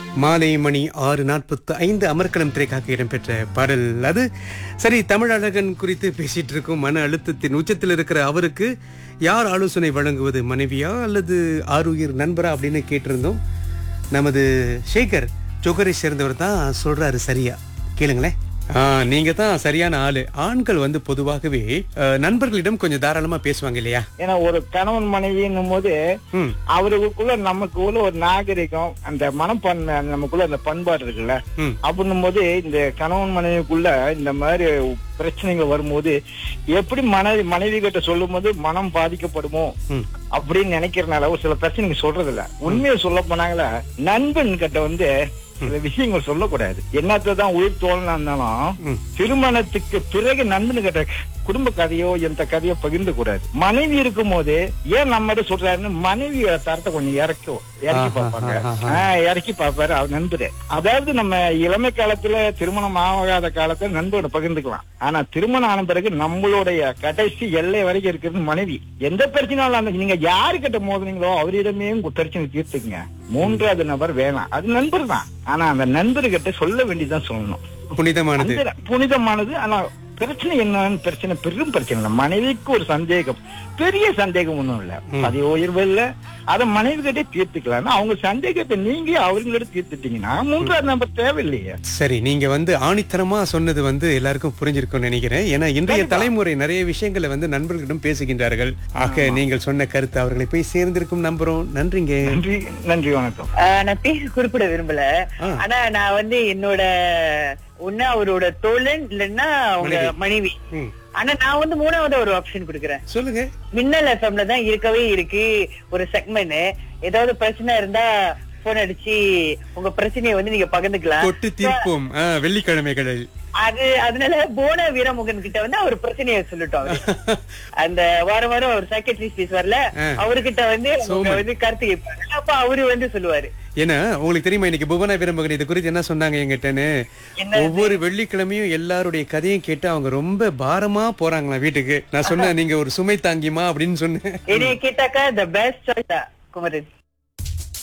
மாலை மணி ஆறு நாற்பத்து ஐந்து அமர்க்கலம் திரைக்காக இடம்பெற்ற பாடல் அது சரி தமிழழகன் குறித்து பேசிட்டு இருக்கும் மன அழுத்தத்தின் உச்சத்தில் இருக்கிற அவருக்கு யார் ஆலோசனை வழங்குவது மனைவியா அல்லது ஆருயிர் நண்பரா அப்படின்னு கேட்டிருந்தோம் நமது சேகர் ஜொகரை சேர்ந்தவர் தான் சொல்றாரு சரியா கேளுங்களேன் ஆ, நீங்க தான் சரியான ஆளு ஆண்கள் வந்து பொதுவாகவே அஹ், நண்பர்களிடம் கொஞ்சம் தாராளமா பேசுவாங்க இல்லையா ஏன்னா ஒரு கணவன் மனைவின்னும் போது ம் அவருக்குள்ள நமக்குள்ள ஒரு நாகரிகம் அந்த மனப்பான்மை அந்த நமக்குள்ள அந்த பண்பாடு இருக்குல்ல ம் அப்படின்னும் போது இந்த கணவன் மனைவிக்குள்ள இந்த மாதிரி பிரச்சனைகள் வரும்போது எப்படி மனைவி மனைவி கிட்ட சொல்லும் போது மனம் பாதிக்கப்படுமோ ம் அப்படின்னு நினைக்கிறனால ஒரு சில பிரச்சனைங்க சொல்றது இல்ல உண்மையை சொல்ல போனாங்களா நண்பன் கிட்ட வந்து சில விஷயங்கள் சொல்லக்கூடாது என்னத்தான் உயிர் தோழனா இருந்தாலும் ம். திருமணத்துக்கு பிறகு நண்பன் கிட்ட குடும்ப கதையோ எந்த கதையோ பகிர்ந்து கூடாது மனைவி இருக்கும் போது ஏன் நம்ம சொல்றாருன்னு மனைவி தரத்தை கொஞ்சம் இறக்கும் இறக்கி ஆஹா, பார்ப்பாங்க ஆஹா. ஆஹ் இறக்கி பார்ப்பாரு அவர் நண்பரு அதாவது நம்ம இளமை காலத்துல திருமணம் ஆகாத காலத்துல நண்பரோட பகிர்ந்துக்கலாம் ஆனா திருமணம் ஆன பிறகு நம்மளுடைய கடைசி எல்லை வரைக்கும் இருக்கிறது மனைவி எந்த பிரச்சனையும் அந்த நீங்க யாருக்கிட்ட மோதுனீங்களோ அவரிடமே உங்க பிரச்சனை தீர்த்துக்குங்க மூன்றாவது நபர் வேணாம் அது நண்பர் தான் ஆனா அந்த நண்பர்கிட்ட சொல்ல வேண்டியதுதான் சொல்லணும் புனிதமானது அந்த புனிதமானது ஆனா பிரச்சனை என்னன்னு பிரச்சனை பெரும் பிரச்சனை இல்ல மனைவிக்கு ஒரு சந்தேகம் பெரிய சந்தேகம் ஒண்ணும் இல்ல பதவி உயர்வு இல்ல அத மனைவி கிட்டே தீர்த்துக்கலாம் அவங்க சந்தேகத்தை நீங்க அவர்களிட தீர்த்துட்டீங்கன்னா மூன்றாவது நம்பர் தேவையில்லையே சரி நீங்க வந்து ஆணித்தரமா சொன்னது வந்து எல்லாருக்கும் புரிஞ்சிருக்கும்னு நினைக்கிறேன் ஏன்னா இன்றைய தலைமுறை நிறைய விஷயங்களை வந்து நண்பர்களிடம் பேசுகின்றார்கள் ஆக நீங்கள் சொன்ன கருத்து அவர்களை போய் சேர்ந்திருக்கும் நம்புறோம் நன்றிங்க நன்றி நன்றி வணக்கம் ஆஹ் நான் பேர் குறிப்பிட விரும்பல ஆ. ஆனா நான் வந்து என்னோட ஒண்ணு அவரோட தோழன் இல்லைன்னா அவங்க மனைவி ம். ஆனா நான் வந்து மூணாவது ஒரு ஆப்ஷன் கொடுக்குறேன் சொல்லுங்க மின்னல் எஃப்எம்ல தான் இருக்கவே இருக்கு ஒரு செக்மெண்ட் ஏதாவது பிரச்சனை இருந்தா போன் அடிச்சு உங்க பிரச்சனையை வந்து நீங்க பகிர்ந்துக்கலாம் தொட்டு தீர்ப்போம் ஆ, வெள்ளிக்கிழமைகளில் அது அதனால போன வீரமுகன் கிட்ட வந்து அவர் பிரச்சனையை சொல்லட்டும் அவரு. அந்த வாரம் வாரம் ஒரு சைக்கட்ரிஸ்ட் பேசுவார்ல ஆ. அவர்கிட்ட வந்து அவங்க சோமன். வந்து கருத்து கேட்பாங்க அப்ப அவரு வந்து சொல்லுவாரு ஏன்னா உங்களுக்கு தெரியுமா இன்னைக்கு புவனா வீரமகன் இது குறித்து என்ன சொன்னாங்க எங்கிட்டன்னு என்னது? ஒவ்வொரு வெள்ளிக்கிழமையும் எல்லாருடைய கதையும் கேட்டு அவங்க ரொம்ப பாரமா போறாங்களாம் வீட்டுக்கு நான் சொன்னேன் நீங்க ஒரு சுமை தாங்கிமா அப்படின்னு சொன்னேன் என்னைய கேட்டாக்கா த பெஸ்ட் சாய்ஸ் குமரன்